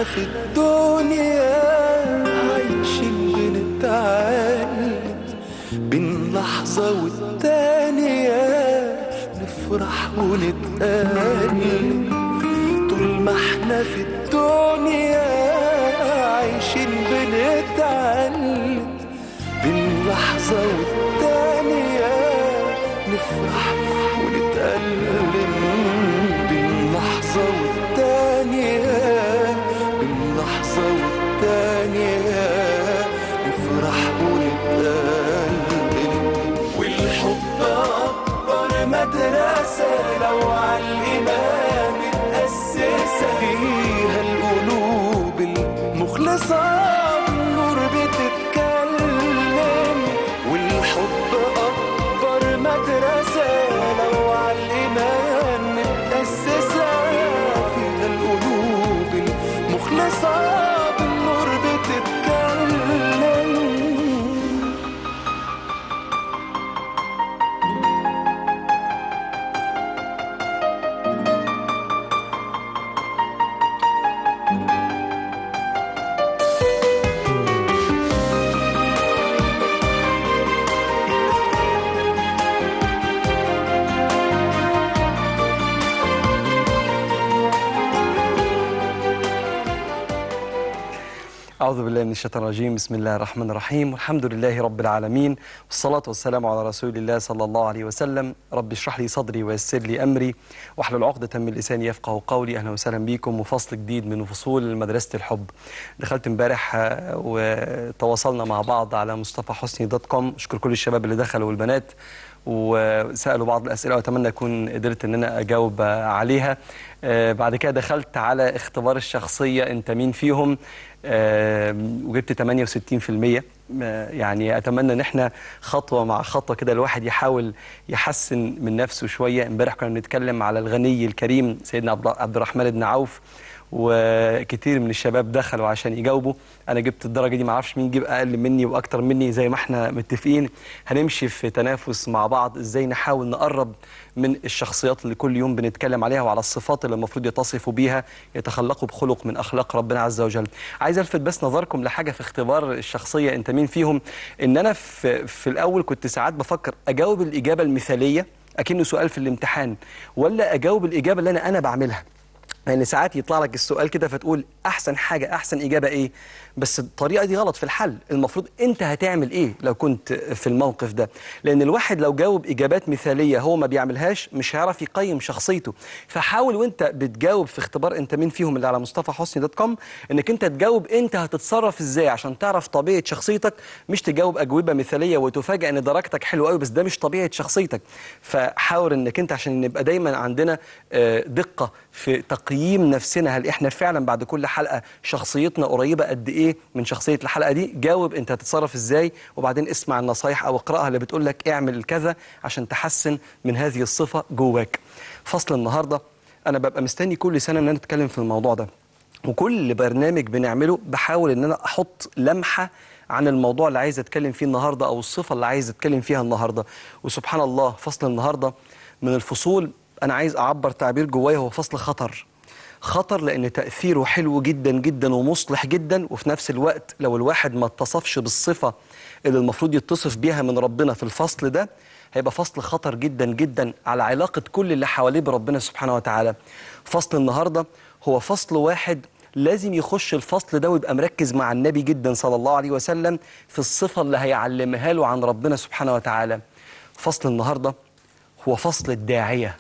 احنا في الدنيا عايشين بنتعلم بين لحظة والتانية نفرح ونتألم طول ما احنا في الدنيا عايشين بنتعلم بين لحظة والتانية نفرح ونتألم بين لحظة والتانية بين لحظة والتانية نفرح ونتألم والحب أكبر مدرسة لو عالإيمان متأسسة فيها القلوب المخلصة النور بتتكلم والحب أكبر مدرسة لو عالإيمان متأسسة فيها القلوب المخلصة بالنور بتتكلم أعوذ بالله من الشيطان الرجيم بسم الله الرحمن الرحيم والحمد لله رب العالمين والصلاة والسلام على رسول الله صلى الله عليه وسلم رب اشرح لي صدري ويسر لي أمري واحلل عقدة من لساني يفقه قولي أهلا وسهلا بكم وفصل جديد من فصول مدرسة الحب دخلت امبارح آه، وتواصلنا مع بعض على مصطفى حسني دوت كوم أشكر كل الشباب اللي دخلوا والبنات وسالوا بعض الاسئله واتمنى اكون قدرت ان انا اجاوب عليها آه، بعد كده دخلت على اختبار الشخصيه انت مين فيهم آه، وجبت 68% آه، يعني اتمنى ان احنا خطوه مع خطوه كده الواحد يحاول يحسن من نفسه شويه امبارح كنا بنتكلم على الغني الكريم سيدنا عبد عبد الرحمن بن عوف وكتير من الشباب دخلوا عشان يجاوبوا انا جبت الدرجه دي ما اعرفش مين جيب اقل مني واكتر مني زي ما احنا متفقين هنمشي في تنافس مع بعض ازاي نحاول نقرب من الشخصيات اللي كل يوم بنتكلم عليها وعلى الصفات اللي المفروض يتصفوا بيها يتخلقوا بخلق من اخلاق ربنا عز وجل عايز الفت بس نظركم لحاجه في اختبار الشخصيه انت مين فيهم ان انا في, في الاول كنت ساعات بفكر اجاوب الاجابه المثاليه اكنه سؤال في الامتحان ولا اجاوب الاجابه اللي انا انا بعملها يعني ساعات يطلع لك السؤال كده فتقول احسن حاجه احسن اجابه ايه بس الطريقه دي غلط في الحل المفروض انت هتعمل ايه لو كنت في الموقف ده لان الواحد لو جاوب اجابات مثاليه هو ما بيعملهاش مش هيعرف يقيم شخصيته فحاول وانت بتجاوب في اختبار انت مين فيهم اللي على مصطفى حسني دوت كوم انك انت تجاوب انت هتتصرف ازاي عشان تعرف طبيعه شخصيتك مش تجاوب اجوبه مثاليه وتفاجئ ان درجتك حلوه قوي بس ده مش طبيعه شخصيتك فحاول انك انت عشان نبقى دايما عندنا آه، دقه في تقييم نفسنا هل احنا فعلا بعد كل حلقه شخصيتنا قريبه قد ايه من شخصيه الحلقه دي جاوب انت هتتصرف ازاي وبعدين اسمع النصايح او اقراها اللي بتقول لك اعمل كذا عشان تحسن من هذه الصفه جواك فصل النهارده انا ببقى مستني كل سنه ان انا اتكلم في الموضوع ده وكل برنامج بنعمله بحاول ان انا احط لمحه عن الموضوع اللي عايز اتكلم فيه النهارده او الصفه اللي عايز اتكلم فيها النهارده وسبحان الله فصل النهارده من الفصول انا عايز اعبر تعبير جوايا هو فصل خطر خطر لان تاثيره حلو جدا جدا ومصلح جدا وفي نفس الوقت لو الواحد ما اتصفش بالصفه اللي المفروض يتصف بيها من ربنا في الفصل ده هيبقى فصل خطر جدا جدا على علاقه كل اللي حواليه بربنا سبحانه وتعالى فصل النهارده هو فصل واحد لازم يخش الفصل ده ويبقى مركز مع النبي جدا صلى الله عليه وسلم في الصفه اللي هيعلمها له عن ربنا سبحانه وتعالى فصل النهارده هو فصل الداعيه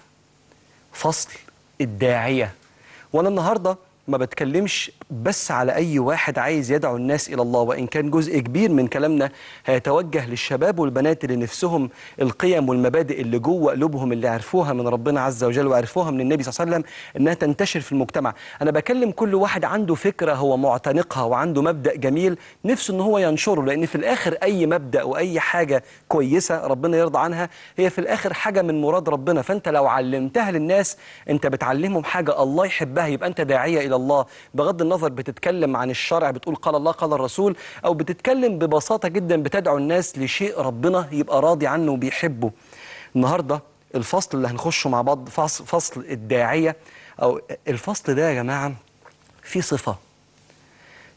فصل الداعية وأنا النهاردة ما بتكلمش بس على أي واحد عايز يدعو الناس إلى الله وإن كان جزء كبير من كلامنا هيتوجه للشباب والبنات اللي نفسهم القيم والمبادئ اللي جوه قلوبهم اللي عرفوها من ربنا عز وجل وعرفوها من النبي صلى الله عليه وسلم إنها تنتشر في المجتمع أنا بكلم كل واحد عنده فكرة هو معتنقها وعنده مبدأ جميل نفسه إن هو ينشره لأن في الآخر أي مبدأ وأي حاجة كويسة ربنا يرضى عنها هي في الآخر حاجة من مراد ربنا فأنت لو علمتها للناس أنت بتعلمهم حاجة الله يحبها يبقى أنت داعية إلى الله بغض النظر بتتكلم عن الشرع بتقول قال الله قال الرسول أو بتتكلم ببساطة جدا بتدعو الناس لشيء ربنا يبقى راضي عنه وبيحبه النهاردة الفصل اللي هنخشه مع بعض فصل, فصل الداعية أو الفصل ده يا جماعة فيه صفة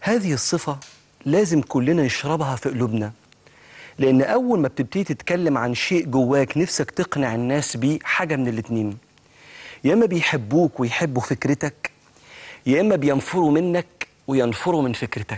هذه الصفة لازم كلنا نشربها في قلوبنا لأن أول ما بتبتدي تتكلم عن شيء جواك نفسك تقنع الناس بيه حاجة من الاتنين يا إما بيحبوك ويحبوا فكرتك يا إما بينفروا منك وينفروا من فكرتك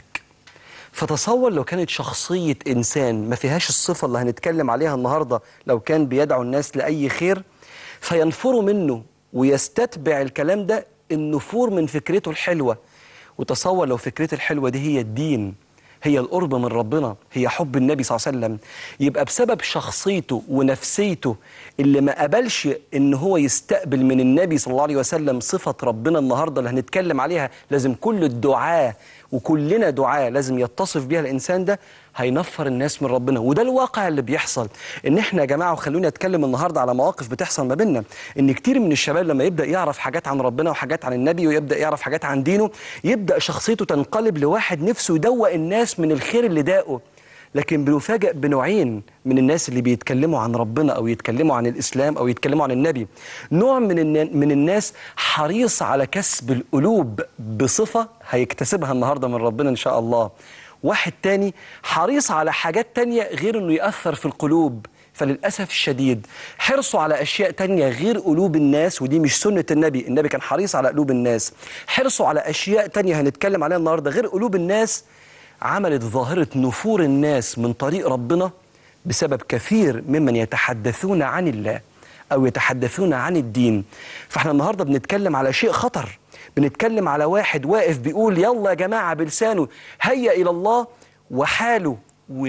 فتصور لو كانت شخصية إنسان ما فيهاش الصفة اللي هنتكلم عليها النهاردة لو كان بيدعو الناس لأي خير فينفروا منه ويستتبع الكلام ده النفور من فكرته الحلوة وتصور لو فكرته الحلوة دي هي الدين هي القرب من ربنا هي حب النبي صلى الله عليه وسلم يبقى بسبب شخصيته ونفسيته اللي ما قبلش ان هو يستقبل من النبي صلى الله عليه وسلم صفة ربنا النهاردة اللي هنتكلم عليها لازم كل الدعاة وكلنا دعاة لازم يتصف بيها الإنسان ده هينفر الناس من ربنا وده الواقع اللي بيحصل ان احنا يا جماعة وخلوني اتكلم النهاردة على مواقف بتحصل ما بيننا ان كتير من الشباب لما يبدأ يعرف حاجات عن ربنا وحاجات عن النبي ويبدأ يعرف حاجات عن دينه يبدأ شخصيته تنقلب لواحد نفسه يدوق الناس من الخير اللي داقه لكن بنفاجئ بنوعين من الناس اللي بيتكلموا عن ربنا او يتكلموا عن الاسلام او يتكلموا عن النبي نوع من النا- من الناس حريص على كسب القلوب بصفه هيكتسبها النهارده من ربنا ان شاء الله واحد تاني حريص على حاجات تانية غير انه يأثر في القلوب فللأسف الشديد حرصوا على أشياء تانية غير قلوب الناس ودي مش سنة النبي النبي كان حريص على قلوب الناس حرصوا على أشياء تانية هنتكلم عليها النهاردة غير قلوب الناس عملت ظاهرة نفور الناس من طريق ربنا بسبب كثير ممن يتحدثون عن الله أو يتحدثون عن الدين فاحنا النهاردة بنتكلم على شيء خطر بنتكلم على واحد واقف بيقول يلا يا جماعة بلسانه هيا إلى الله وحاله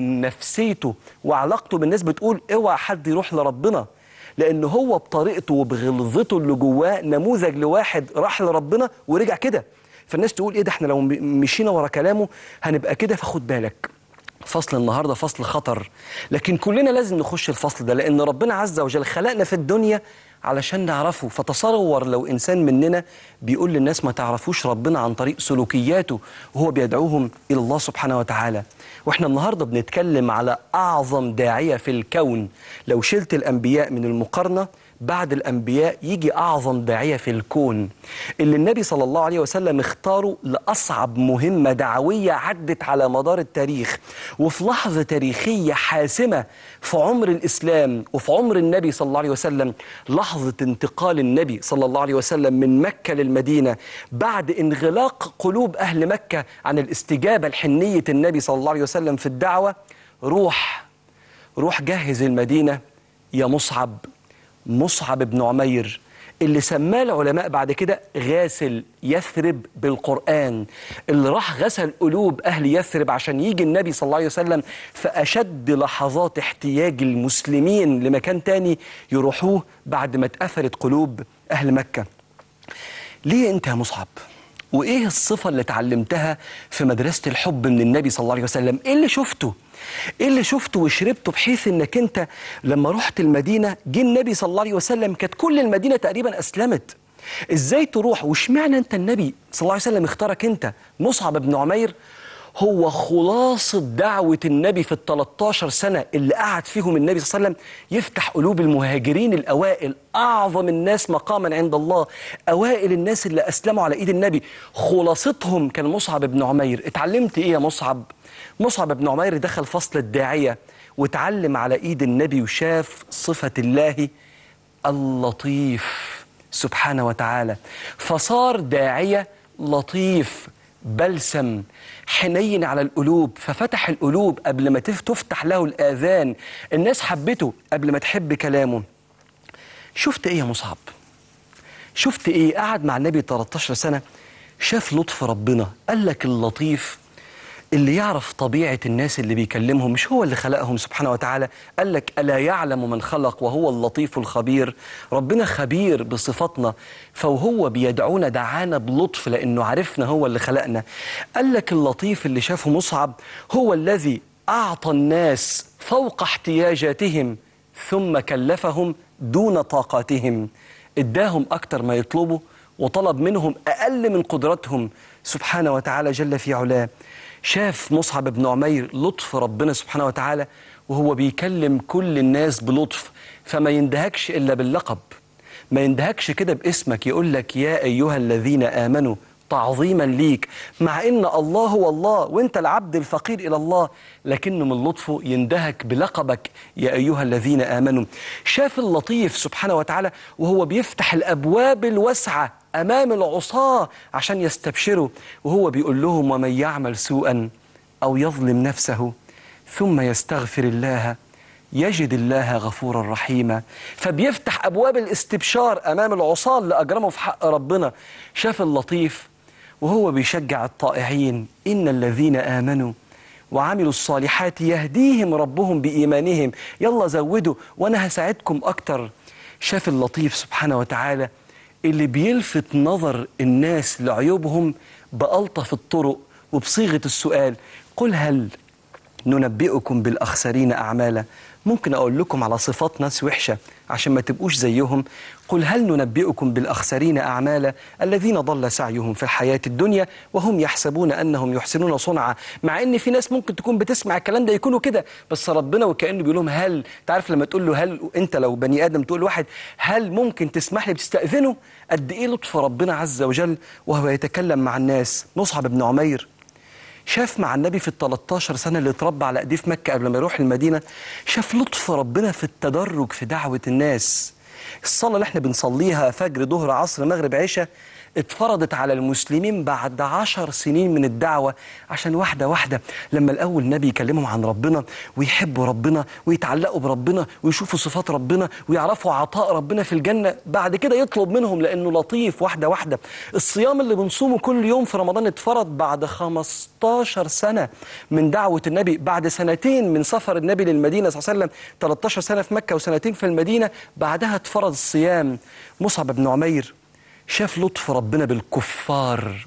ونفسيته وعلاقته بالناس بتقول اوعى حد يروح لربنا لأن هو بطريقته وبغلظته اللي جواه نموذج لواحد راح لربنا ورجع كده فالناس تقول ايه ده احنا لو م- مشينا ورا كلامه هنبقى كده فخد بالك فصل النهارده فصل خطر لكن كلنا لازم نخش الفصل ده لان ربنا عز وجل خلقنا في الدنيا علشان نعرفه فتصور لو انسان مننا بيقول للناس ما تعرفوش ربنا عن طريق سلوكياته وهو بيدعوهم الى الله سبحانه وتعالى واحنا النهارده بنتكلم على اعظم داعيه في الكون لو شلت الانبياء من المقارنه بعد الأنبياء يجي أعظم داعية في الكون اللي النبي صلى الله عليه وسلم اختاره لأصعب مهمة دعوية عدت على مدار التاريخ وفي لحظة تاريخية حاسمة في عمر الإسلام وفي عمر النبي صلى الله عليه وسلم لحظة انتقال النبي صلى الله عليه وسلم من مكة للمدينة بعد انغلاق قلوب أهل مكة عن الاستجابة لحنية النبي صلى الله عليه وسلم في الدعوة روح روح جهز المدينة يا مصعب مصعب بن عمير اللي سماه العلماء بعد كده غاسل يثرب بالقرآن اللي راح غسل قلوب أهل يثرب عشان يجي النبي صلى الله عليه وسلم في أشد لحظات احتياج المسلمين لمكان تاني يروحوه بعد ما اتأثرت قلوب أهل مكة ليه أنت يا مصعب؟ وإيه الصفة اللي اتعلمتها في مدرسة الحب من النبي صلى الله عليه وسلم؟ إيه اللي شفته؟ ايه اللي شفته وشربته بحيث انك انت لما رحت المدينه جه النبي صلى الله عليه وسلم كانت كل المدينه تقريبا اسلمت ازاي تروح واشمعنى انت النبي صلى الله عليه وسلم اختارك انت مصعب بن عمير هو خلاصة دعوة النبي في ال 13 سنة اللي قعد فيهم النبي صلى الله عليه وسلم يفتح قلوب المهاجرين الأوائل أعظم الناس مقاما عند الله أوائل الناس اللي أسلموا على إيد النبي خلاصتهم كان مصعب بن عمير اتعلمت إيه يا مصعب؟ مصعب بن عمير دخل فصل الداعية واتعلم على إيد النبي وشاف صفة الله اللطيف سبحانه وتعالى فصار داعية لطيف بلسم حنين على القلوب ففتح القلوب قبل ما تف- تفتح له الآذان الناس حبته قبل ما تحب كلامه شفت ايه يا مصعب شفت ايه قعد مع النبي 13 سنة شاف لطف ربنا قال لك اللطيف اللي يعرف طبيعة الناس اللي بيكلمهم مش هو اللي خلقهم سبحانه وتعالى قال لك ألا يعلم من خلق وهو اللطيف الخبير ربنا خبير بصفاتنا فوهو بيدعونا دعانا بلطف لأنه عرفنا هو اللي خلقنا قال لك اللطيف اللي شافه مصعب هو الذي أعطى الناس فوق احتياجاتهم ثم كلفهم دون طاقاتهم اداهم أكتر ما يطلبوا وطلب منهم أقل من قدرتهم سبحانه وتعالى جل في علاه شاف مصعب بن عمير لطف ربنا سبحانه وتعالى وهو بيكلم كل الناس بلطف فما يندهكش إلا باللقب ما يندهكش كده باسمك يقول لك يا أيها الذين آمنوا تعظيما ليك مع ان الله هو الله وانت العبد الفقير الى الله لكنه من لطفه يندهك بلقبك يا ايها الذين امنوا شاف اللطيف سبحانه وتعالى وهو بيفتح الابواب الواسعه امام العصاه عشان يستبشروا وهو بيقول لهم ومن يعمل سوءا او يظلم نفسه ثم يستغفر الله يجد الله غفورا رحيما فبيفتح ابواب الاستبشار امام العصاه اللي اجرموا في حق ربنا شاف اللطيف وهو بيشجع الطائعين ان الذين امنوا وعملوا الصالحات يهديهم ربهم بايمانهم يلا زودوا وانا هساعدكم اكتر شاف اللطيف سبحانه وتعالى اللي بيلفت نظر الناس لعيوبهم بألطف الطرق وبصيغه السؤال قل هل ننبئكم بالأخسرين أعمالا ممكن أقول لكم على صفات ناس وحشة عشان ما تبقوش زيهم قل هل ننبئكم بالأخسرين أعمالا الذين ضل سعيهم في الحياة الدنيا وهم يحسبون أنهم يحسنون صنعا مع إن في ناس ممكن تكون بتسمع الكلام ده يكونوا كده بس ربنا وكأنه بيقول لهم هل تعرف لما تقول له هل أنت لو بني آدم تقول لواحد هل ممكن تسمح لي بتستأذنه قد إيه لطف ربنا عز وجل وهو يتكلم مع الناس مصعب بن عمير شاف مع النبي في ال 13 سنة اللي اتربى على ايديه في مكة قبل ما يروح المدينة شاف لطف ربنا في التدرج في دعوة الناس الصلاة اللي احنا بنصليها فجر ظهر عصر مغرب عشاء اتفرضت على المسلمين بعد عشر سنين من الدعوة عشان واحدة واحدة لما الأول النبي يكلمهم عن ربنا ويحبوا ربنا ويتعلقوا بربنا ويشوفوا صفات ربنا ويعرفوا عطاء ربنا في الجنة بعد كده يطلب منهم لأنه لطيف واحدة واحدة الصيام اللي بنصومه كل يوم في رمضان اتفرض بعد 15 سنة من دعوة النبي بعد سنتين من سفر النبي للمدينة صلى الله عليه وسلم 13 سنة في مكة وسنتين في المدينة بعدها اتفرض الصيام مصعب بن عمير شاف لطف ربنا بالكفار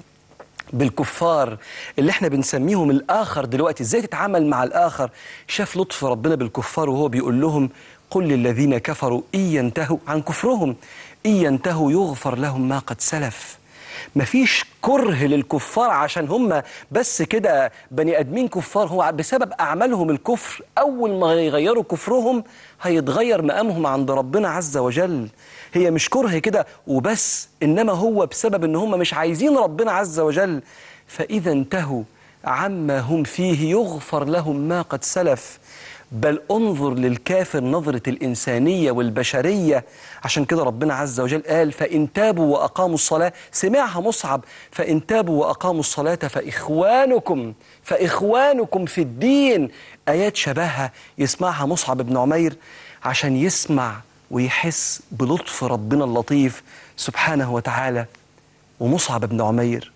بالكفار اللي احنا بنسميهم الآخر دلوقتي ازاي تتعامل مع الآخر شاف لطف ربنا بالكفار وهو بيقول لهم قل للذين كفروا إن ينتهوا عن كفرهم إن ينتهوا يغفر لهم ما قد سلف مفيش كره للكفار عشان هم بس كده بني ادمين كفار هو بسبب اعمالهم الكفر اول ما يغيروا كفرهم هيتغير مقامهم عند ربنا عز وجل هي مش كره كده وبس انما هو بسبب ان هم مش عايزين ربنا عز وجل فاذا انتهوا عما هم فيه يغفر لهم ما قد سلف بل انظر للكافر نظرة الإنسانية والبشرية عشان كده ربنا عز وجل قال فإن تابوا وأقاموا الصلاة سمعها مصعب فإن تابوا وأقاموا الصلاة فإخوانكم فإخوانكم في الدين آيات شبهها يسمعها مصعب بن عمير عشان يسمع ويحس بلطف ربنا اللطيف سبحانه وتعالى ومصعب بن عمير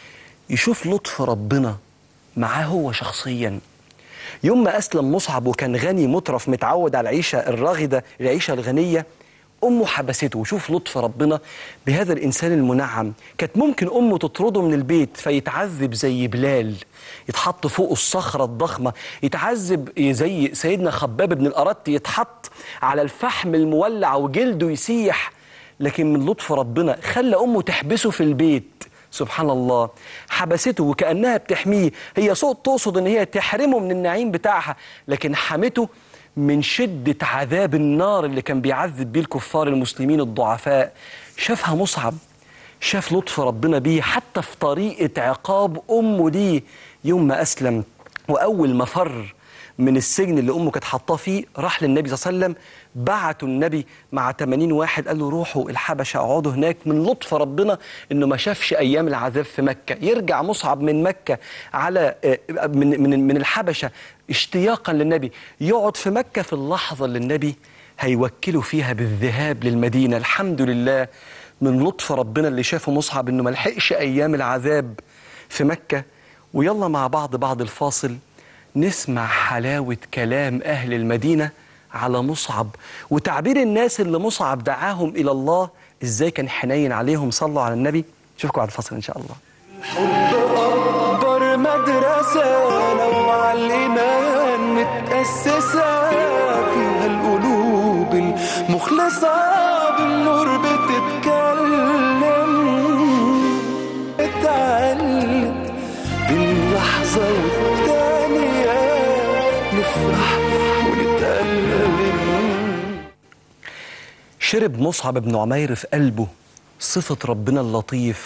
يشوف لطف ربنا معاه هو شخصياً يوم ما أسلم مصعب وكان غني مترف متعود على العيشة الراغدة العيشة الغنية أمه حبسته وشوف لطف ربنا بهذا الإنسان المنعم كانت ممكن أمه تطرده من البيت فيتعذب زي بلال يتحط فوق الصخرة الضخمة يتعذب زي سيدنا خباب بن الأرت يتحط على الفحم المولع وجلده يسيح لكن من لطف ربنا خلى أمه تحبسه في البيت سبحان الله حبسته وكأنها بتحميه هي صوت تقصد ان هي تحرمه من النعيم بتاعها لكن حمته من شدة عذاب النار اللي كان بيعذب بيه الكفار المسلمين الضعفاء شافها مصعب شاف لطف ربنا بيه حتى في طريقة عقاب أمه دي يوم ما أسلم وأول ما فر من السجن اللي امه كانت حاطاه فيه راح للنبي صلى الله عليه وسلم بعتوا النبي مع 80 واحد قال له روحوا الحبشه اقعدوا هناك من لطف ربنا انه ما شافش ايام العذاب في مكه يرجع مصعب من مكه على من من من الحبشه اشتياقا للنبي يقعد في مكه في اللحظه اللي النبي هيوكله فيها بالذهاب للمدينه الحمد لله من لطف ربنا اللي شافه مصعب انه ما لحقش ايام العذاب في مكه ويلا مع بعض بعد الفاصل نسمع حلاوة كلام أهل المدينة على مصعب وتعبير الناس اللي مصعب دعاهم إلى الله إزاي كان حنين عليهم صلوا على النبي نشوفكم بعد الفاصل إن شاء الله حب أكبر مدرسة لو على الإيمان متأسسة فيها القلوب المخلصة بالنور بتتكلم اتعلم بين لحظة والتانية نفرح ونتألم شرب مصعب بن عمير في قلبه صفة ربنا اللطيف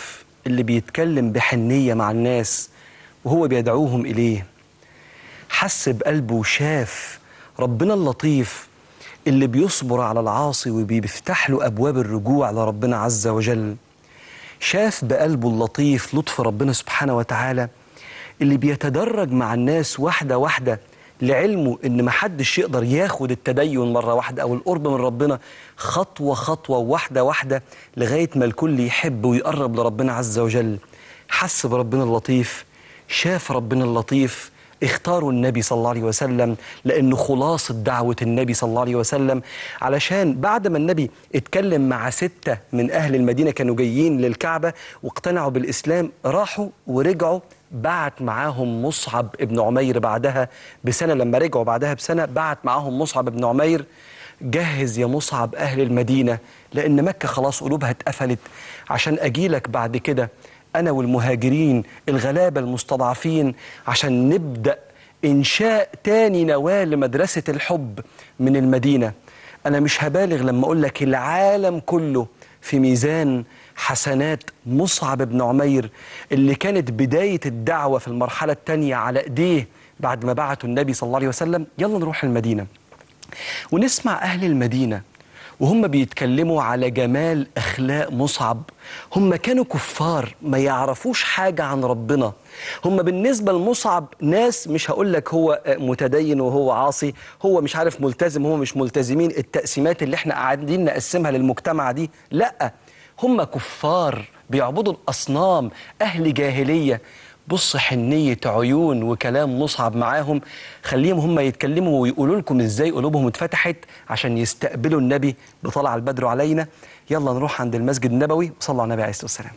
اللي بيتكلم بحنية مع الناس وهو بيدعوهم إليه حس بقلبه وشاف ربنا اللطيف اللي بيصبر على العاصي وبيفتح له أبواب الرجوع لربنا عز وجل شاف بقلبه اللطيف لطف ربنا سبحانه وتعالى اللي بيتدرج مع الناس واحدة واحدة لعلمه ان محدش يقدر ياخد التدين مرة واحدة او القرب من ربنا خطوة خطوة واحدة واحدة لغاية ما الكل يحب ويقرب لربنا عز وجل حس بربنا اللطيف شاف ربنا اللطيف اختاروا النبي صلى الله عليه وسلم لأنه خلاصة دعوة النبي صلى الله عليه وسلم علشان بعد ما النبي اتكلم مع ستة من أهل المدينة كانوا جايين للكعبة واقتنعوا بالإسلام راحوا ورجعوا بعت معاهم مصعب ابن عمير بعدها بسنة لما رجعوا بعدها بسنة بعت معاهم مصعب ابن عمير جهز يا مصعب أهل المدينة لأن مكة خلاص قلوبها اتقفلت عشان أجيلك بعد كده أنا والمهاجرين الغلابة المستضعفين عشان نبدأ إنشاء تاني نواة لمدرسة الحب من المدينة أنا مش هبالغ لما أقول لك العالم كله في ميزان حسنات مصعب بن عمير اللي كانت بداية الدعوة في المرحلة الثانية على إيديه بعد ما بعتوا النبي صلى الله عليه وسلم يلا نروح المدينة ونسمع أهل المدينة وهم بيتكلموا على جمال أخلاق مصعب هم كانوا كفار ما يعرفوش حاجة عن ربنا هم بالنسبة لمصعب ناس مش هقول لك هو متدين وهو عاصي هو مش عارف ملتزم هو مش ملتزمين التقسيمات اللي احنا قاعدين نقسمها للمجتمع دي لا هم كفار بيعبدوا الأصنام أهل جاهلية بص حنية عيون وكلام مصعب معاهم خليهم هم يتكلموا ويقولوا لكم ازاي قلوبهم اتفتحت عشان يستقبلوا النبي بطلع البدر علينا يلا نروح عند المسجد النبوي وصلوا على النبي عليه الصلاة والسلام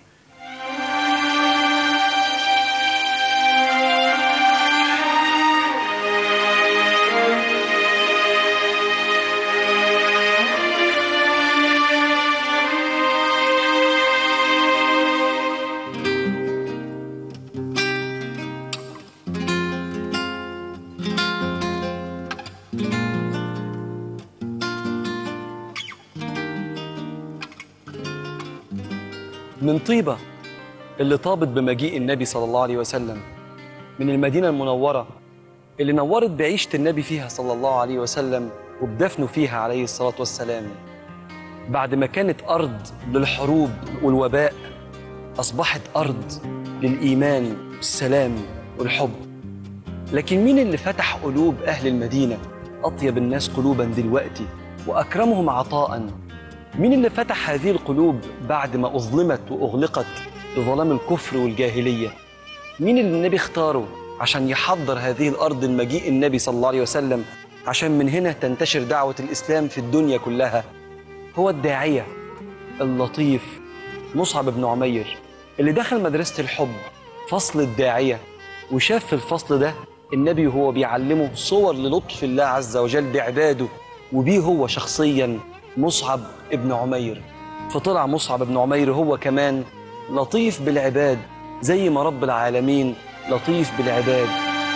من طيبة اللي طابت بمجيء النبي صلى الله عليه وسلم من المدينة المنورة اللي نورت بعيشة النبي فيها صلى الله عليه وسلم وبدفنه فيها عليه الصلاة والسلام بعد ما كانت أرض للحروب والوباء أصبحت أرض للإيمان والسلام والحب لكن مين اللي فتح قلوب أهل المدينة أطيب الناس قلوبا دلوقتي وأكرمهم عطاء مين اللي فتح هذه القلوب بعد ما أظلمت وأغلقت بظلام الكفر والجاهلية مين اللي النبي اختاره عشان يحضر هذه الأرض المجيء النبي صلى الله عليه وسلم عشان من هنا تنتشر دعوة الإسلام في الدنيا كلها هو الداعية اللطيف مصعب بن عمير اللي دخل مدرسة الحب فصل الداعية وشاف في الفصل ده النبي وهو بيعلمه صور للطف الله عز وجل بعباده وبيه هو شخصيا مصعب ابن عمير فطلع مصعب ابن عمير هو كمان لطيف بالعباد زي ما رب العالمين لطيف بالعباد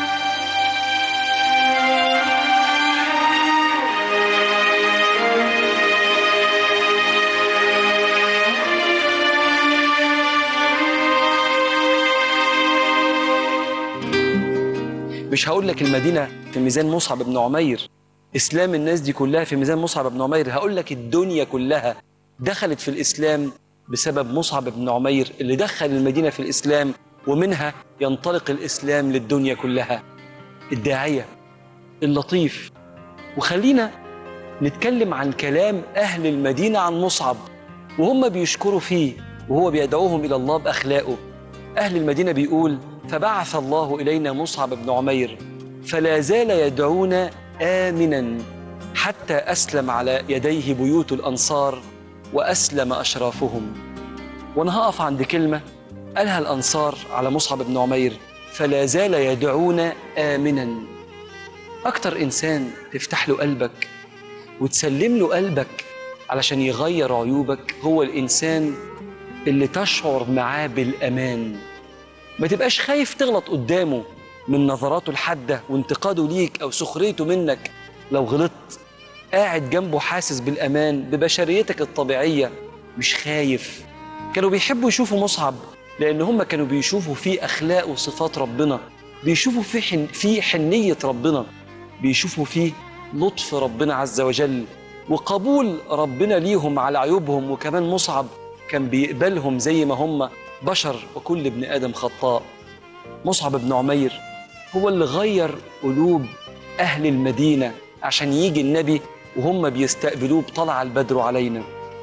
مش هقول لك المدينة في ميزان مصعب بن عمير إسلام الناس دي كلها في ميزان مصعب بن عمير هقول لك الدنيا كلها دخلت في الإسلام بسبب مصعب بن عمير اللي دخل المدينة في الإسلام ومنها ينطلق الإسلام للدنيا كلها الداعية اللطيف وخلينا نتكلم عن كلام أهل المدينة عن مصعب وهم بيشكروا فيه وهو بيدعوهم إلى الله بأخلاقه أهل المدينة بيقول فبعث الله إلينا مصعب بن عمير فلا زال يدعونا آمنا حتى أسلم على يديه بيوت الأنصار وأسلم أشرافهم وأنا هقف عند كلمة قالها الأنصار على مصعب بن عمير فلا زال يدعونا آمنا أكتر إنسان تفتح له قلبك وتسلم له قلبك علشان يغير عيوبك هو الإنسان اللي تشعر معاه بالأمان ما تبقاش خايف تغلط قدامه من نظراته الحادة وانتقاده ليك أو سخريته منك لو غلطت قاعد جنبه حاسس بالأمان ببشريتك الطبيعية مش خايف كانوا بيحبوا يشوفوا مصعب لأن هم كانوا بيشوفوا فيه أخلاق وصفات ربنا بيشوفوا فيه حن في حنية ربنا بيشوفوا فيه لطف ربنا عز وجل وقبول ربنا ليهم على عيوبهم وكمان مصعب كان بيقبلهم زي ما هم بشر وكل ابن آدم خطاء مصعب بن عمير هو اللي غير قلوب أهل المدينة عشان يجي النبي وهم بيستقبلوه بطلع البدر علينا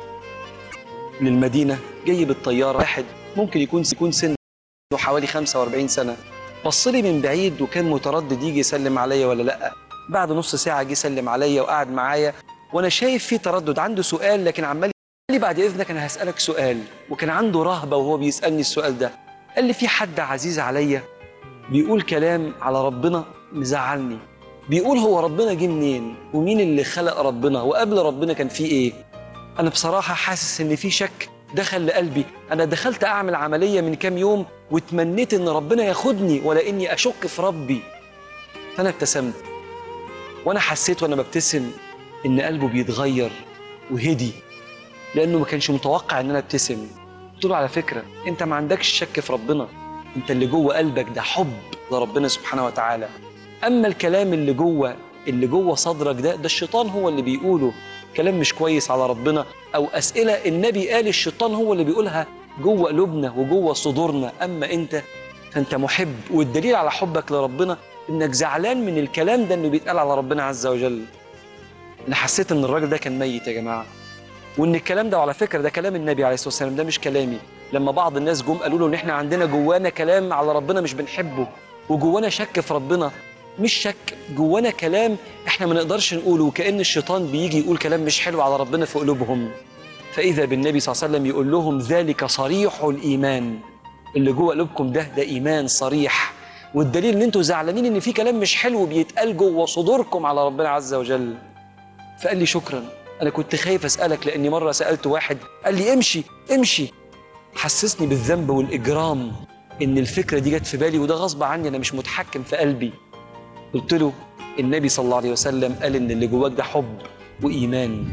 للمدينة جاي بالطيارة واحد ممكن يكون يكون سنه حوالي 45 سنة بص لي من بعيد وكان متردد يجي يسلم عليا ولا لأ بعد نص ساعة جه يسلم عليا وقعد معايا وأنا شايف فيه تردد عنده سؤال لكن عمال قال لي بعد إذنك أنا هسألك سؤال وكان عنده رهبة وهو بيسألني السؤال ده قال لي في حد عزيز عليا بيقول كلام على ربنا مزعلني بيقول هو ربنا جه منين ومين اللي خلق ربنا وقبل ربنا كان فيه ايه انا بصراحه حاسس ان في شك دخل لقلبي انا دخلت اعمل عمليه من كام يوم وتمنيت ان ربنا ياخدني ولا اني اشك في ربي فانا ابتسمت وانا حسيت وانا ببتسم ان قلبه بيتغير وهدي لانه ما كانش متوقع ان انا ابتسم قلت له على فكره انت ما عندكش شك في ربنا انت اللي جوه قلبك ده حب لربنا سبحانه وتعالى اما الكلام اللي جوه اللي جوه صدرك ده ده الشيطان هو اللي بيقوله كلام مش كويس على ربنا او اسئله النبي قال الشيطان هو اللي بيقولها جوه قلوبنا وجوه صدورنا اما انت فانت محب والدليل على حبك لربنا انك زعلان من الكلام ده انه بيتقال على ربنا عز وجل انا حسيت ان الراجل ده كان ميت يا جماعه وان الكلام ده وعلى فكره ده كلام النبي عليه الصلاه والسلام ده مش كلامي لما بعض الناس جم قالوا له ان احنا عندنا جوانا كلام على ربنا مش بنحبه وجوانا شك في ربنا مش شك جوانا كلام احنا ما نقدرش نقوله وكأن الشيطان بيجي يقول كلام مش حلو على ربنا في قلوبهم فإذا بالنبي صلى الله عليه وسلم يقول لهم ذلك صريح الإيمان اللي جوه قلوبكم ده ده إيمان صريح والدليل ان انتوا زعلانين ان في كلام مش حلو بيتقال جوه صدوركم على ربنا عز وجل فقال لي شكرا انا كنت خايف اسالك لاني مره سالت واحد قال لي امشي امشي حسسني بالذنب والاجرام ان الفكره دي جت في بالي وده غصب عني انا مش متحكم في قلبي قلت له النبي صلى الله عليه وسلم قال ان اللي جواك ده حب وايمان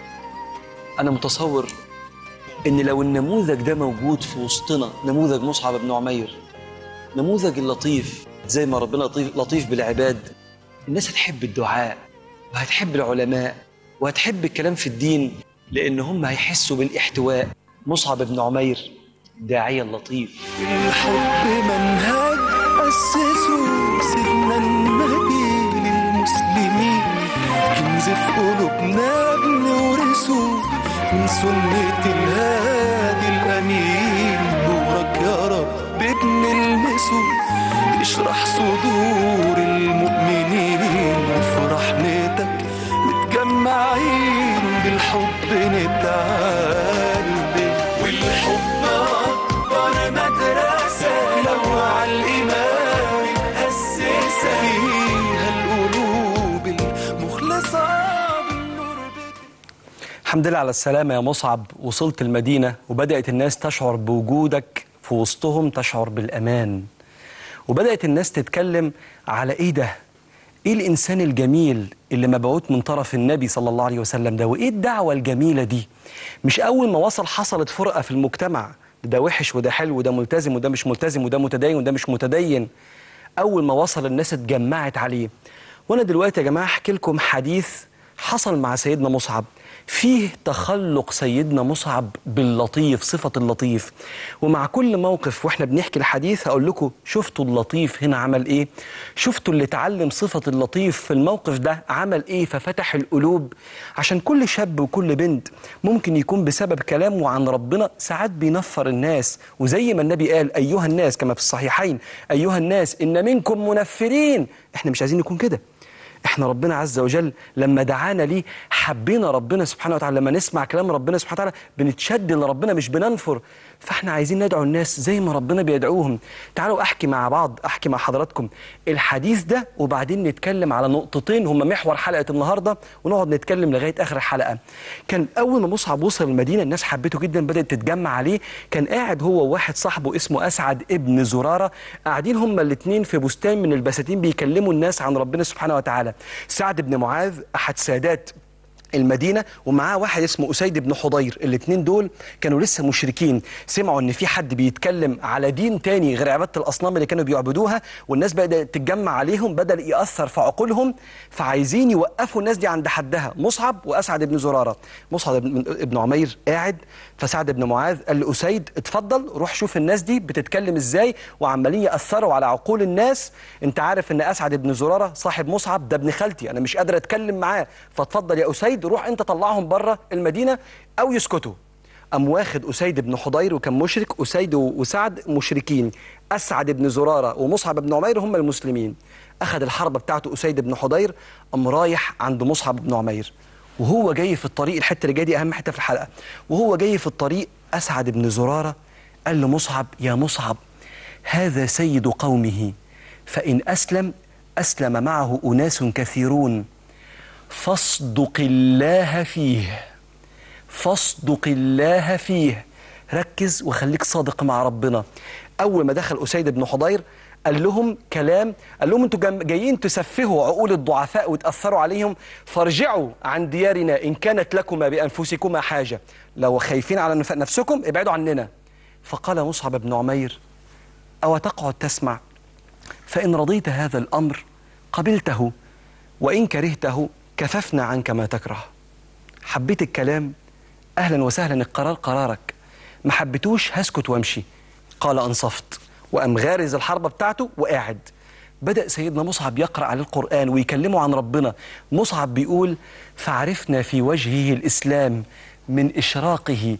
انا متصور ان لو النموذج ده موجود في وسطنا نموذج مصعب بن عمير نموذج اللطيف زي ما ربنا لطيف, لطيف بالعباد الناس هتحب الدعاء وهتحب العلماء وهتحب الكلام في الدين لان هم هيحسوا بالاحتواء مصعب بن عمير الداعيه اللطيف الحب منهج أسسه سيدنا النبي للمسلمين كنز في قلوبنا بنورثه من سنة الهادي الأمين نورك يا رب بنلمسه اشرح صدور المؤمنين في رحمتك متجمعين بالحب نتعلم والحب أكبر مدرسة لو على الإيمان متأسسة فيها القلوب المخلصة بالنور بت... الحمد لله على السلامة يا مصعب وصلت المدينة وبدأت الناس تشعر بوجودك في وسطهم تشعر بالأمان وبدأت الناس تتكلم على إيه ده؟ إيه الإنسان الجميل اللي مبعوث من طرف النبي صلى الله عليه وسلم ده؟ وإيه الدعوة الجميلة دي؟ مش أول ما وصل حصلت فرقة في المجتمع ده وحش وده حلو وده ملتزم وده مش ملتزم وده متدين وده مش متدين أول ما وصل الناس اتجمعت عليه وأنا دلوقتي يا جماعة أحكي لكم حديث حصل مع سيدنا مصعب فيه تخلق سيدنا مصعب باللطيف صفة اللطيف ومع كل موقف واحنا بنحكي الحديث هقول لكم شفتوا اللطيف هنا عمل ايه شفتوا اللي اتعلم صفة اللطيف في الموقف ده عمل ايه ففتح القلوب عشان كل شاب وكل بنت ممكن يكون بسبب كلامه عن ربنا ساعات بينفر الناس وزي ما النبي قال ايها الناس كما في الصحيحين ايها الناس ان منكم منفرين احنا مش عايزين نكون كده احنا ربنا عز وجل لما دعانا ليه حبينا ربنا سبحانه وتعالى لما نسمع كلام ربنا سبحانه وتعالى بنتشد لربنا مش بننفر فاحنا عايزين ندعو الناس زي ما ربنا بيدعوهم تعالوا احكي مع بعض احكي مع حضراتكم الحديث ده وبعدين نتكلم على نقطتين هم محور حلقه النهارده ونقعد نتكلم لغايه اخر الحلقه كان اول ما مصعب وصل المدينه الناس حبته جدا بدات تتجمع عليه كان قاعد هو وواحد صاحبه اسمه اسعد ابن زراره قاعدين هما الاثنين في بستان من البساتين بيكلموا الناس عن ربنا سبحانه وتعالى سعد بن معاذ احد سادات المدينة ومعاه واحد اسمه أسيد بن حضير الاتنين دول كانوا لسه مشركين سمعوا ان في حد بيتكلم على دين تاني غير عبادة الأصنام اللي كانوا بيعبدوها والناس بدأت تتجمع عليهم بدأ يأثر في عقولهم فعايزين يوقفوا الناس دي عند حدها مصعب وأسعد بن زرارة مصعب بن ابن عمير قاعد فسعد بن معاذ قال لأسيد اتفضل روح شوف الناس دي بتتكلم ازاي وعمالين يأثروا على عقول الناس انت عارف ان أسعد بن زرارة صاحب مصعب ده ابن خالتي انا مش قادر اتكلم معاه فاتفضل يا أسيد روح انت طلعهم بره المدينة او يسكتوا قام واخد أسيد بن حضير وكان مشرك أسيد وسعد مشركين أسعد بن زرارة ومصعب بن عمير هم المسلمين أخذ الحربة بتاعته أسيد بن حضير قام رايح عند مصعب بن عمير وهو جاي في الطريق الحتة اللي جاية دي أهم حتة في الحلقة وهو جاي في الطريق أسعد بن زرارة قال لمصعب يا مصعب هذا سيد قومه فإن أسلم أسلم معه أناس كثيرون فاصدق الله فيه فاصدق الله فيه ركز وخليك صادق مع ربنا اول ما دخل اسيد بن حضير قال لهم كلام قال لهم انتوا جم- جايين تسفهوا عقول الضعفاء وتاثروا عليهم فارجعوا عن ديارنا ان كانت لكما بانفسكما حاجه لو خايفين على نف- نفسكم ابعدوا عننا فقال مصعب بن عمير او تقعد تسمع فإن رضيت هذا الأمر قبلته وإن كرهته كففنا عنك ما تكره حبيت الكلام أهلا وسهلا القرار قرارك ما حبيتوش هسكت وامشي قال أنصفت وقام غارز الحربة بتاعته وقاعد بدأ سيدنا مصعب يقرأ على القرآن ويكلمه عن ربنا مصعب بيقول فعرفنا في وجهه الإسلام من إشراقه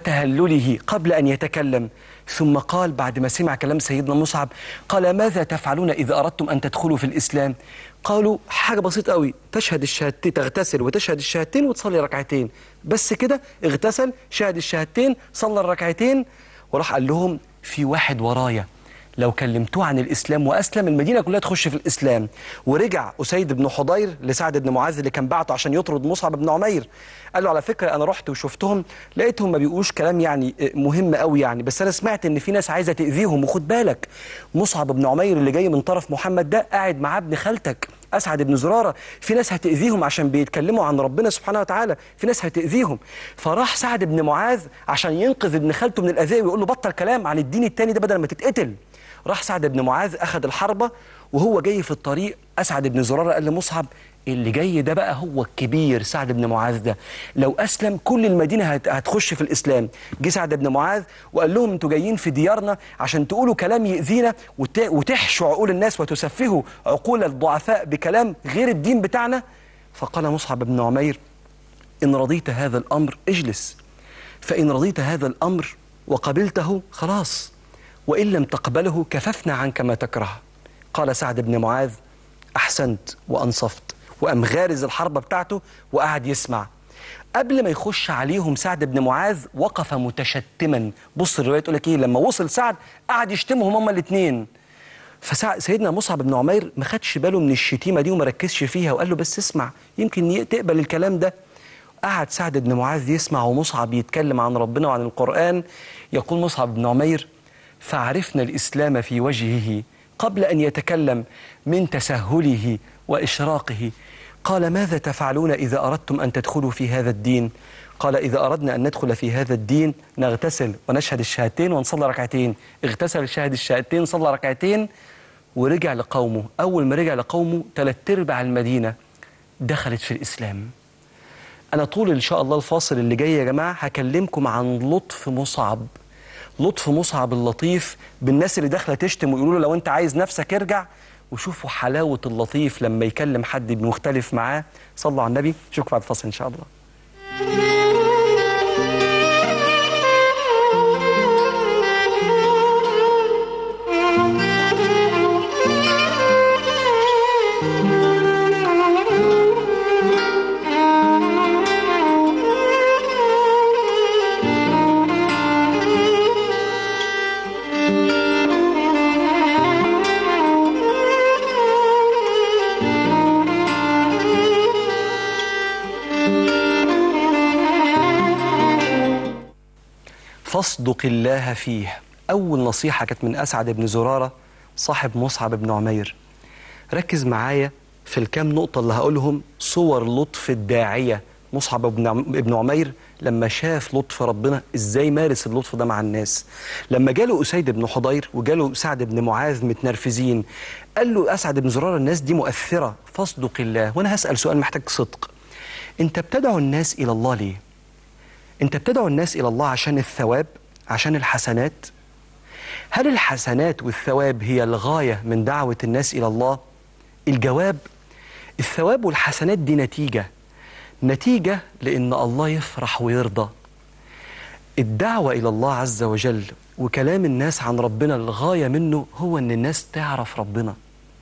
وتهلله قبل أن يتكلم ثم قال بعد ما سمع كلام سيدنا مصعب قال ماذا تفعلون إذا أردتم أن تدخلوا في الإسلام قالوا حاجة بسيطة قوي تشهد الشهادتين تغتسل وتشهد الشهادتين وتصلي ركعتين بس كده اغتسل شهد الشهادتين صلى الركعتين وراح قال لهم في واحد ورايا لو كلمتوه عن الاسلام واسلم المدينه كلها تخش في الاسلام ورجع اسيد بن حضير لسعد بن معاذ اللي كان بعته عشان يطرد مصعب بن عمير قال له على فكره انا رحت وشفتهم لقيتهم ما بيقولوش كلام يعني مهم قوي يعني بس انا سمعت ان في ناس عايزه تاذيهم وخد بالك مصعب بن عمير اللي جاي من طرف محمد ده قاعد مع ابن خالتك اسعد بن زراره في ناس هتاذيهم عشان بيتكلموا عن ربنا سبحانه وتعالى في ناس هتاذيهم فراح سعد بن معاذ عشان ينقذ ابن خالته من الاذيه ويقول له بطل كلام عن الدين التاني ده بدل ما تتقتل راح سعد بن معاذ اخذ الحربه وهو جاي في الطريق اسعد بن زراره قال لمصعب اللي جاي ده بقى هو الكبير سعد بن معاذ ده لو اسلم كل المدينه هت- هتخش في الاسلام جه سعد بن معاذ وقال لهم انتوا جايين في ديارنا عشان تقولوا كلام يؤذينا وت- وتحشوا عقول الناس وتسفهوا عقول الضعفاء بكلام غير الدين بتاعنا فقال مصعب بن عمير إن رضيت هذا الأمر اجلس فإن رضيت هذا الأمر وقبلته خلاص وإن لم تقبله كففنا عنك ما تكره قال سعد بن معاذ أحسنت وأنصفت وقام غارز الحربة بتاعته وقعد يسمع قبل ما يخش عليهم سعد بن معاذ وقف متشتما بص الرواية تقول لك ايه لما وصل سعد قعد يشتمهم هما الاثنين فسيدنا مصعب بن عمير ما خدش باله من الشتيمه دي وما ركزش فيها وقال له بس اسمع يمكن ي- تقبل الكلام ده قعد سعد بن معاذ يسمع ومصعب يتكلم عن ربنا وعن القرآن يقول مصعب بن عمير فعرفنا الإسلام في وجهه قبل أن يتكلم من تسهله وإشراقه قال ماذا تفعلون إذا أردتم أن تدخلوا في هذا الدين قال إذا أردنا أن ندخل في هذا الدين نغتسل ونشهد الشهادتين ونصلي ركعتين اغتسل شهد الشهادتين صلى ركعتين ورجع لقومه أول ما رجع لقومه ثلاث أرباع المدينة دخلت في الإسلام أنا طول إن شاء الله الفاصل اللي جاي يا جماعة هكلمكم عن لطف مصعب لطف مصعب اللطيف بالناس اللي داخلة تشتم ويقولوا له لو أنت عايز نفسك ارجع وشوفوا حلاوة اللطيف لما يكلم حد مختلف معاه صلوا على النبي نشوفكم بعد الفاصل إن شاء الله فاصدق الله فيه أول نصيحة كانت من أسعد بن زرارة صاحب مصعب بن عمير ركز معايا في الكام نقطة اللي هقولهم صور لطف الداعية مصعب بن عم- بن عمير لما شاف لطف ربنا ازاي مارس اللطف ده مع الناس لما جاله اسيد بن حضير وجاله سعد بن معاذ متنرفزين قال له اسعد بن زرار الناس دي مؤثره فاصدق الله وانا هسال سؤال محتاج صدق انت بتدعو الناس الى الله ليه انت بتدعو الناس الى الله عشان الثواب عشان الحسنات هل الحسنات والثواب هي الغايه من دعوه الناس الى الله الجواب الثواب والحسنات دي نتيجه نتيجه لان الله يفرح ويرضى الدعوه الى الله عز وجل وكلام الناس عن ربنا الغايه منه هو ان الناس تعرف ربنا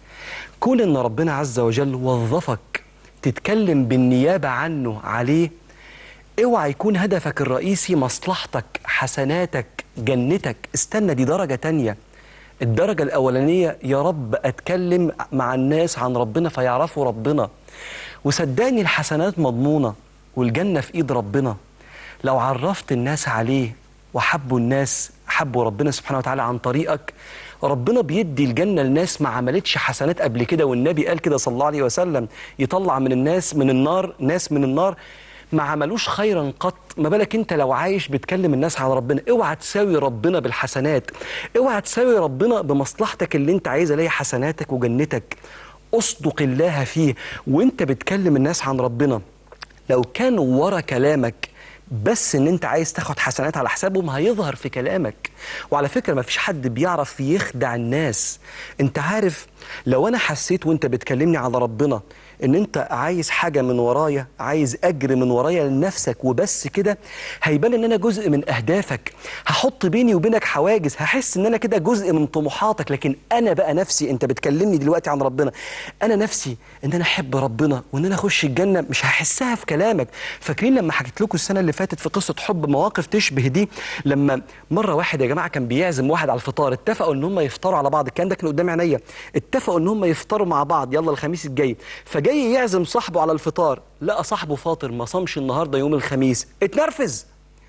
كون ان ربنا عز وجل وظفك تتكلم بالنيابه عنه عليه اوعى يكون هدفك الرئيسي مصلحتك حسناتك جنتك استنى دي درجة تانية الدرجة الأولانية يا رب أتكلم مع الناس عن ربنا فيعرفوا ربنا وصدقني الحسنات مضمونة والجنة في إيد ربنا لو عرفت الناس عليه وحبوا الناس حبوا ربنا سبحانه وتعالى عن طريقك ربنا بيدي الجنة لناس ما عملتش حسنات قبل كده والنبي قال كده صلى الله عليه وسلم يطلع من الناس من النار ناس من النار ما عملوش خيرا قط ما بالك انت لو عايش بتكلم الناس عن ربنا اوعى تساوي ربنا بالحسنات اوعى تساوي ربنا بمصلحتك اللي انت عايز عليها حسناتك وجنتك اصدق الله فيه وانت بتكلم الناس عن ربنا لو كان ورا كلامك بس ان انت عايز تاخد حسنات على حسابهم هيظهر في كلامك وعلى فكره ما فيش حد بيعرف يخدع الناس انت عارف لو انا حسيت وانت بتكلمني على ربنا ان انت عايز حاجه من ورايا عايز اجر من ورايا لنفسك وبس كده هيبان ان انا جزء من اهدافك هحط بيني وبينك حواجز هحس ان انا كده جزء من طموحاتك لكن انا بقى نفسي انت بتكلمني دلوقتي عن ربنا انا نفسي ان انا احب ربنا وان انا اخش الجنه مش هحسها في كلامك فاكرين لما حكيت لكم السنه اللي فاتت في قصه حب مواقف تشبه دي لما مره واحد يا جماعه كان بيعزم واحد على الفطار اتفقوا ان هم يفطروا على بعض الكلام ده كان قدام عينيا اتفقوا ان هم يفطروا مع بعض يلا الخميس الجاي فجاي يعزم صاحبه على الفطار لقى صاحبه فاطر ما صامش النهارده يوم الخميس اتنرفز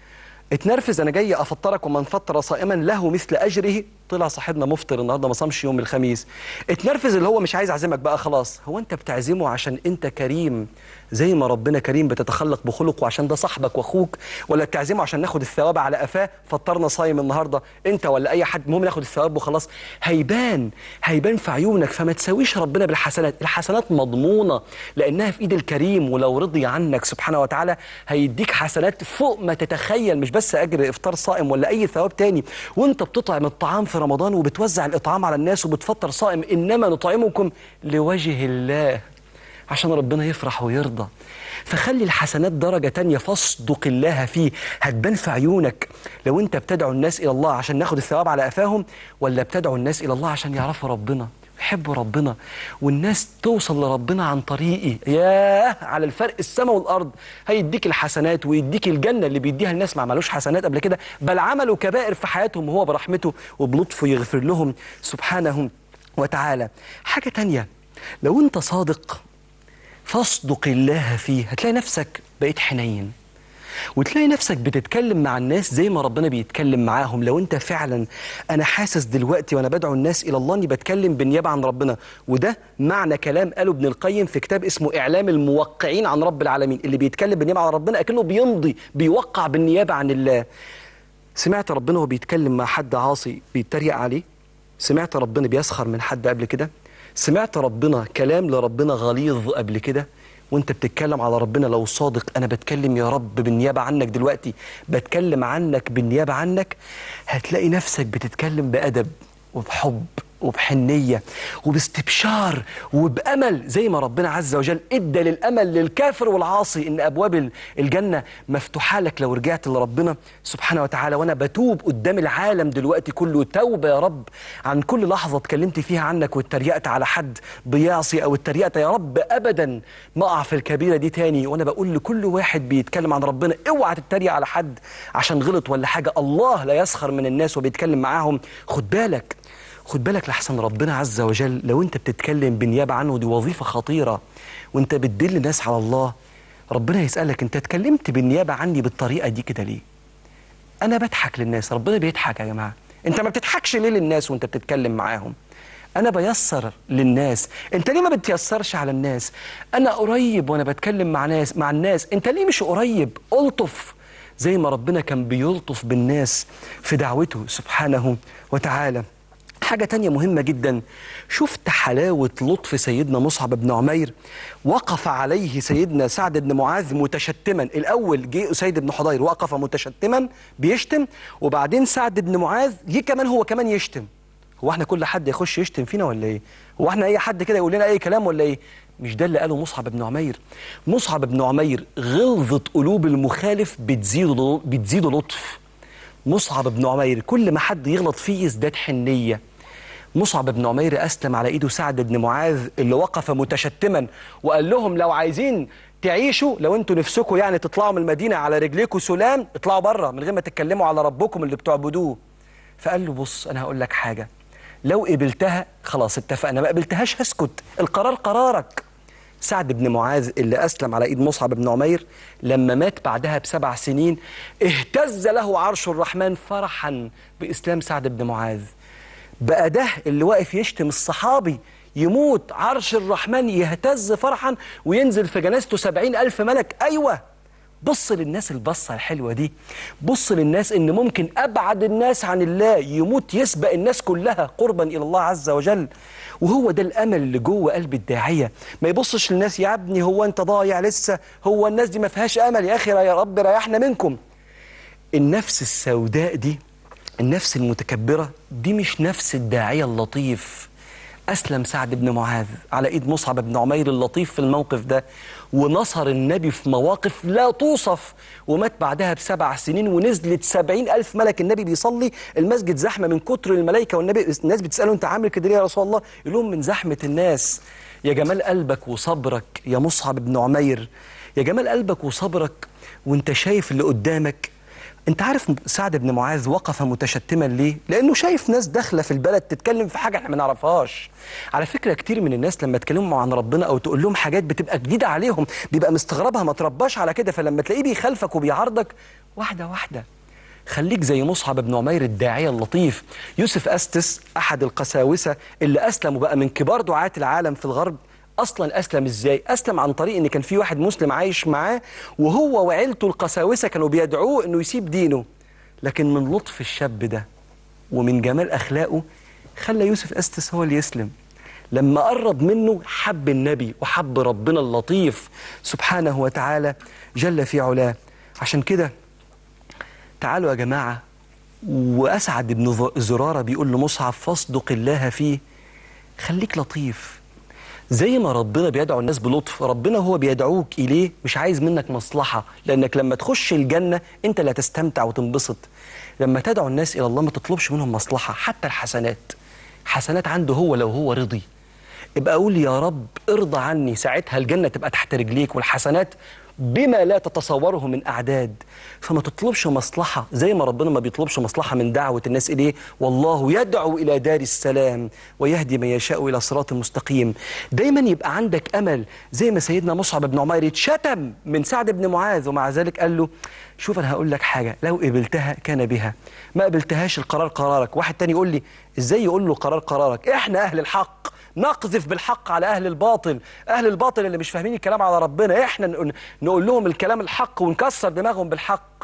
اتنرفز انا جاي افطرك ومن فطر صائما له مثل اجره طلع صاحبنا مفطر النهارده ما صامش يوم الخميس اتنرفز اللي هو مش عايز اعزمك بقى خلاص هو انت بتعزمه عشان انت كريم زي ما ربنا كريم بتتخلق بخلقه عشان ده صاحبك واخوك ولا بتعزمه عشان ناخد الثواب على قفاه فطرنا صايم النهارده انت ولا اي حد المهم ناخد الثواب وخلاص هيبان هيبان في عيونك فما تساويش ربنا بالحسنات الحسنات مضمونه لانها في ايد الكريم ولو رضي عنك سبحانه وتعالى هيديك حسنات فوق ما تتخيل مش بس اجر افطار صائم ولا اي ثواب تاني وانت بتطعم الطعام في رمضان وبتوزع الاطعام على الناس وبتفطر صائم انما نطعمكم لوجه الله عشان ربنا يفرح ويرضى فخلي الحسنات درجة تانية فاصدق الله فيه هتبان في عيونك لو انت بتدعو الناس إلى الله عشان ناخد الثواب على قفاهم ولا بتدعو الناس إلى الله عشان يعرفوا ربنا يحبوا ربنا والناس توصل لربنا عن طريقي ياه على الفرق السماء والأرض هيديك الحسنات ويديك الجنة اللي بيديها الناس ما عملوش حسنات قبل كده بل عملوا كبائر في حياتهم وهو برحمته وبلطفه يغفر لهم سبحانه وتعالى حاجة تانية لو انت صادق فاصدق الله فيه هتلاقي نفسك بقيت حنين وتلاقي نفسك بتتكلم مع الناس زي ما ربنا بيتكلم معاهم لو انت فعلا انا حاسس دلوقتي وانا بدعو الناس الى الله اني بتكلم بالنيابه عن ربنا وده معنى كلام قاله ابن القيم في كتاب اسمه اعلام الموقعين عن رب العالمين اللي بيتكلم بالنيابه عن ربنا اكنه بيمضي بيوقع بالنيابه عن الله سمعت ربنا وهو بيتكلم مع حد عاصي بيتريق عليه سمعت ربنا بيسخر من حد قبل كده سمعت ربنا كلام لربنا غليظ قبل كده وانت بتتكلم على ربنا لو صادق انا بتكلم يا رب بالنيابه عنك دلوقتي بتكلم عنك بالنيابه عنك هتلاقي نفسك بتتكلم بادب وبحب وبحنيه وباستبشار وبامل زي ما ربنا عز وجل ادى للامل للكافر والعاصي ان ابواب الجنه مفتوحه لك لو رجعت لربنا سبحانه وتعالى وانا بتوب قدام العالم دلوقتي كله توبه يا رب عن كل لحظه اتكلمت فيها عنك واتريقت على حد بيعصي او اتريقت يا رب ابدا ما اقع في الكبيره دي تاني وانا بقول لكل واحد بيتكلم عن ربنا اوعى تتريق على حد عشان غلط ولا حاجه الله لا يسخر من الناس وبيتكلم معاهم خد بالك خد بالك لحسن ربنا عز وجل لو انت بتتكلم بالنيابه عنه دي وظيفه خطيره وانت بتدل الناس على الله ربنا يسالك انت اتكلمت بالنيابه عني بالطريقه دي كده ليه انا بضحك للناس ربنا بيضحك يا جماعه انت ما بتضحكش ليه للناس وانت بتتكلم معاهم انا بيسر للناس انت ليه ما بتيسرش على الناس انا قريب وانا بتكلم مع ناس مع الناس انت ليه مش قريب الطف زي ما ربنا كان بيلطف بالناس في دعوته سبحانه وتعالى حاجة تانية مهمة جدا شفت حلاوة لطف سيدنا مصعب بن عمير وقف عليه سيدنا سعد بن معاذ متشتما الأول جه أسيد بن حضير وقف متشتما بيشتم وبعدين سعد بن معاذ جه كمان هو كمان يشتم هو احنا كل حد يخش يشتم فينا ولا ايه هو احنا اي حد كده يقول لنا اي كلام ولا ايه مش ده اللي قاله مصعب بن عمير مصعب بن عمير غلظة قلوب المخالف بتزيد بتزيد لطف مصعب بن عمير كل ما حد يغلط فيه يزداد حنيه مصعب بن عمير أسلم على إيده سعد بن معاذ اللي وقف متشتما وقال لهم لو عايزين تعيشوا لو انتوا نفسكم يعني تطلعوا من المدينة على رجليكم سلام اطلعوا بره من غير ما تتكلموا على ربكم اللي بتعبدوه فقال له بص أنا هقول لك حاجة لو قبلتها خلاص اتفقنا ما قبلتهاش هسكت القرار قرارك سعد بن معاذ اللي أسلم على إيد مصعب بن عمير لما مات بعدها بسبع سنين اهتز له عرش الرحمن فرحا بإسلام سعد بن معاذ بقى ده اللي واقف يشتم الصحابي يموت عرش الرحمن يهتز فرحا وينزل في جنازته سبعين ألف ملك أيوة بص للناس البصة الحلوة دي بص للناس إن ممكن أبعد الناس عن الله يموت يسبق الناس كلها قربا إلى الله عز وجل وهو ده الأمل اللي جوه قلب الداعية ما يبصش للناس يا ابني هو أنت ضايع لسه هو الناس دي ما فيهاش أمل يا أخي يا رب ريحنا منكم النفس السوداء دي النفس المتكبرة دي مش نفس الداعية اللطيف أسلم سعد بن معاذ على إيد مصعب بن عمير اللطيف في الموقف ده ونصر النبي في مواقف لا توصف ومات بعدها بسبع سنين ونزلت سبعين ألف ملك النبي بيصلي المسجد زحمة من كتر الملائكة والنبي الناس بتسأله أنت عامل كده ليه يا رسول الله يقول لهم من زحمة الناس يا جمال قلبك وصبرك يا مصعب بن عمير يا جمال قلبك وصبرك وانت شايف اللي قدامك انت عارف سعد بن معاذ وقف متشتما ليه؟ لانه شايف ناس داخله في البلد تتكلم في حاجه احنا ما نعرفهاش. على فكره كتير من الناس لما تكلموا عن ربنا او تقول لهم حاجات بتبقى جديده عليهم بيبقى مستغربها ما ترباش على كده فلما تلاقيه بيخالفك وبيعارضك واحده واحده. خليك زي مصعب بن عمير الداعيه اللطيف. يوسف استس احد القساوسه اللي اسلم وبقى من كبار دعاة العالم في الغرب اصلا اسلم ازاي اسلم عن طريق ان كان في واحد مسلم عايش معاه وهو وعيلته القساوسه كانوا بيدعوه انه يسيب دينه لكن من لطف الشاب ده ومن جمال اخلاقه خلى يوسف استس هو اللي يسلم لما قرب منه حب النبي وحب ربنا اللطيف سبحانه وتعالى جل في علاه عشان كده تعالوا يا جماعه واسعد بن زراره بيقول لمصعب فاصدق الله فيه خليك لطيف زي ما ربنا بيدعو الناس بلطف ربنا هو بيدعوك إليه مش عايز منك مصلحة لأنك لما تخش الجنة أنت لا تستمتع وتنبسط لما تدعو الناس إلى الله ما تطلبش منهم مصلحة حتى الحسنات حسنات عنده هو لو هو رضي ابقى أقول يا رب ارضى عني ساعتها الجنة تبقى تحت رجليك والحسنات بما لا تتصوره من أعداد فما تطلبش مصلحة زي ما ربنا ما بيطلبش مصلحة من دعوة الناس إليه والله يدعو إلى دار السلام ويهدي من يشاء إلى صراط مستقيم دايما يبقى عندك أمل زي ما سيدنا مصعب بن عمير اتشتم من سعد بن معاذ ومع ذلك قال له شوف أنا هقول لك حاجة لو قبلتها كان بها ما قبلتهاش القرار قرارك واحد تاني يقول لي إزاي يقول له قرار قرارك إحنا أهل الحق نقذف بالحق على أهل الباطل أهل الباطل اللي مش فاهمين الكلام على ربنا إحنا نقول لهم الكلام الحق ونكسر دماغهم بالحق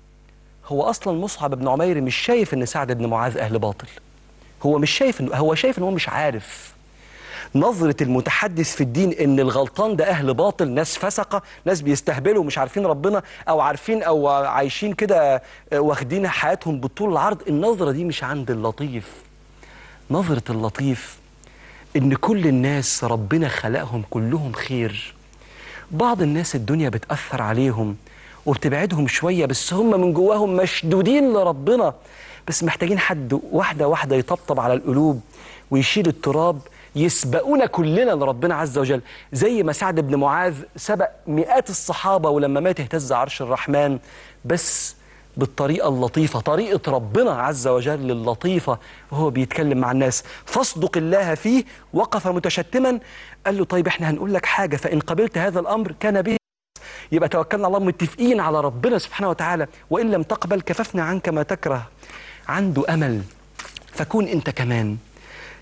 هو أصلا مصعب بن عمير مش شايف إن سعد بن معاذ أهل باطل هو مش شايف إن هو شايف إن هو مش عارف نظرة المتحدث في الدين إن الغلطان ده أهل باطل ناس فسقة ناس بيستهبلوا مش عارفين ربنا أو عارفين أو عايشين كده واخدين حياتهم بالطول العرض النظرة دي مش عند اللطيف نظرة اللطيف إن كل الناس ربنا خلقهم كلهم خير بعض الناس الدنيا بتأثر عليهم وبتبعدهم شوية بس هم من جواهم مشدودين لربنا بس محتاجين حد واحدة واحدة يطبطب على القلوب ويشيل التراب يسبقونا كلنا لربنا عز وجل زي ما سعد بن معاذ سبق مئات الصحابة ولما مات اهتز عرش الرحمن بس بالطريقة اللطيفة طريقة ربنا عز وجل اللطيفة وهو بيتكلم مع الناس فاصدق الله فيه وقف متشتما قال له طيب احنا هنقول لك حاجة فإن قبلت هذا الأمر كان به يبقى توكلنا على الله متفقين على ربنا سبحانه وتعالى وإن لم تقبل كففنا عنك ما تكره عنده أمل فكون أنت كمان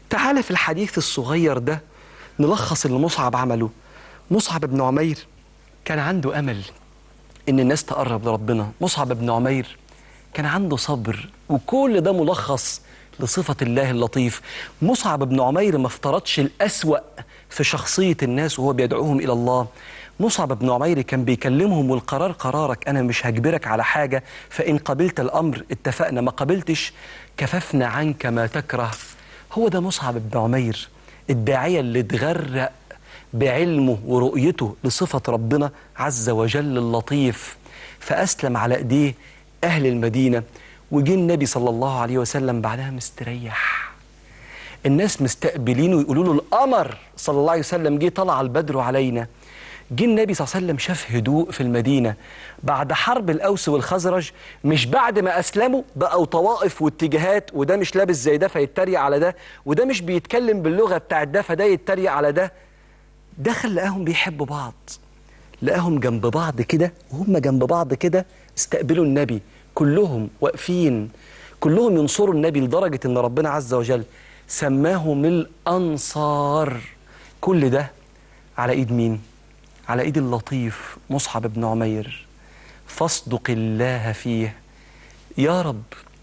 تعال في الحديث الصغير ده نلخص اللي مصعب عمله مصعب بن عمير كان عنده أمل إن الناس تقرب لربنا مصعب بن عمير كان عنده صبر وكل ده ملخص لصفة الله اللطيف مصعب بن عمير ما افترضش الأسوأ في شخصية الناس وهو بيدعوهم إلى الله مصعب بن عمير كان بيكلمهم والقرار قرارك أنا مش هجبرك على حاجة فإن قبلت الأمر اتفقنا ما قبلتش كففنا عنك ما تكره هو ده مصعب بن عمير الداعية اللي اتغرق بعلمه ورؤيته لصفة ربنا عز وجل اللطيف فأسلم على إيديه أهل المدينة وجه النبي صلى الله عليه وسلم بعدها مستريح الناس مستقبلينه ويقولوا له القمر صلى الله عليه وسلم جه طلع البدر علينا جه النبي صلى الله عليه وسلم شاف هدوء في المدينة بعد حرب الأوس والخزرج مش بعد ما أسلموا بقوا طوائف واتجاهات وده مش لابس زي ده فيتريق على ده وده مش بيتكلم باللغة بتاعت ده فده يتريق على ده دخل لقاهم بيحبوا بعض لقاهم جنب بعض كده وهم جنب بعض كده استقبلوا النبي كلهم واقفين كلهم ينصروا النبي لدرجة ان ربنا عز وجل سماهم الأنصار كل ده على ايد مين؟ على ايد اللطيف مصعب بن عمير فاصدق الله فيه يا رب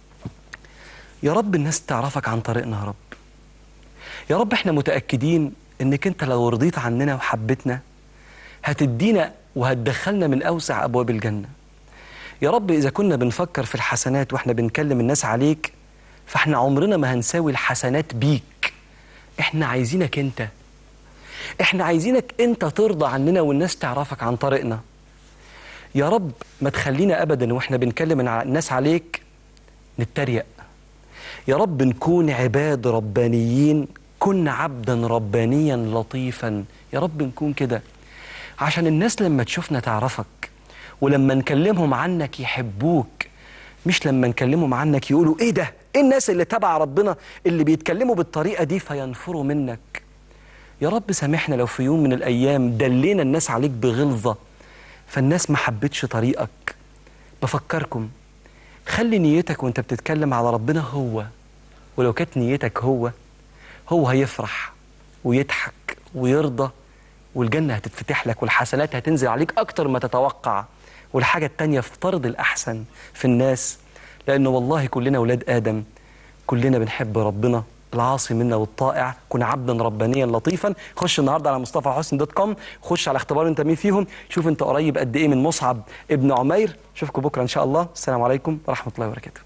يا رب الناس تعرفك عن طريقنا يا رب يا رب احنا متأكدين انك انت لو رضيت عننا وحبتنا هتدينا وهتدخلنا من اوسع ابواب الجنه يا رب اذا كنا بنفكر في الحسنات واحنا بنكلم الناس عليك فاحنا عمرنا ما هنساوي الحسنات بيك احنا عايزينك انت احنا عايزينك انت ترضى عننا والناس تعرفك عن طريقنا يا رب ما تخلينا ابدا واحنا بنكلم الناس عليك نتريق يا رب نكون عباد ربانيين كن عبدا ربانيا لطيفا يا رب نكون كده عشان الناس لما تشوفنا تعرفك ولما نكلمهم عنك يحبوك مش لما نكلمهم عنك يقولوا ايه ده ايه الناس اللي تبع ربنا اللي بيتكلموا بالطريقة دي فينفروا منك يا رب سامحنا لو في يوم من الأيام دلينا الناس عليك بغلظة فالناس ما حبتش طريقك بفكركم خلي نيتك وانت بتتكلم على ربنا هو ولو كانت نيتك هو هو هيفرح ويضحك ويرضى والجنة هتتفتح لك والحسنات هتنزل عليك أكتر ما تتوقع والحاجة التانية افترض الأحسن في الناس لأنه والله كلنا ولاد آدم كلنا بنحب ربنا العاصي منا والطائع كن عبدا ربانيا لطيفا خش النهارده على مصطفى حسن دوت كوم خش على اختبار انت مين فيهم شوف انت قريب قد ايه من مصعب ابن عمير اشوفكم بكره ان شاء الله السلام عليكم ورحمه الله وبركاته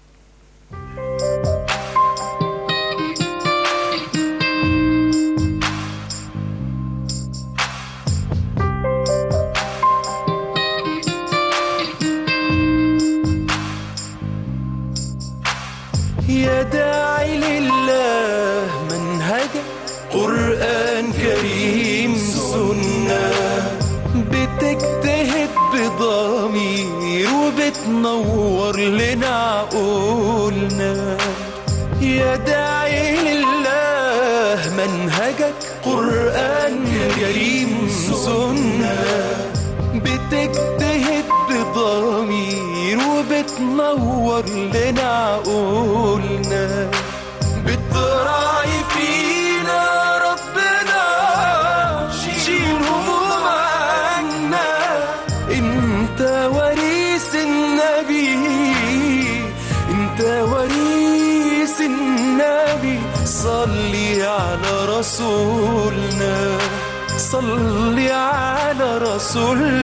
يا داعي لله منهجك قرآن كريم سنة بتجتهد بضمير وبتنور لنا عقولنا يا داعي لله منهجك قرآن كريم سنة بتجتهد بضمير وبتنور لنا عقولنا بتراعي فينا ربنا شيل هموم عنا انت وريث النبي انت وريث النبي صلي على رسولنا صلي على رسول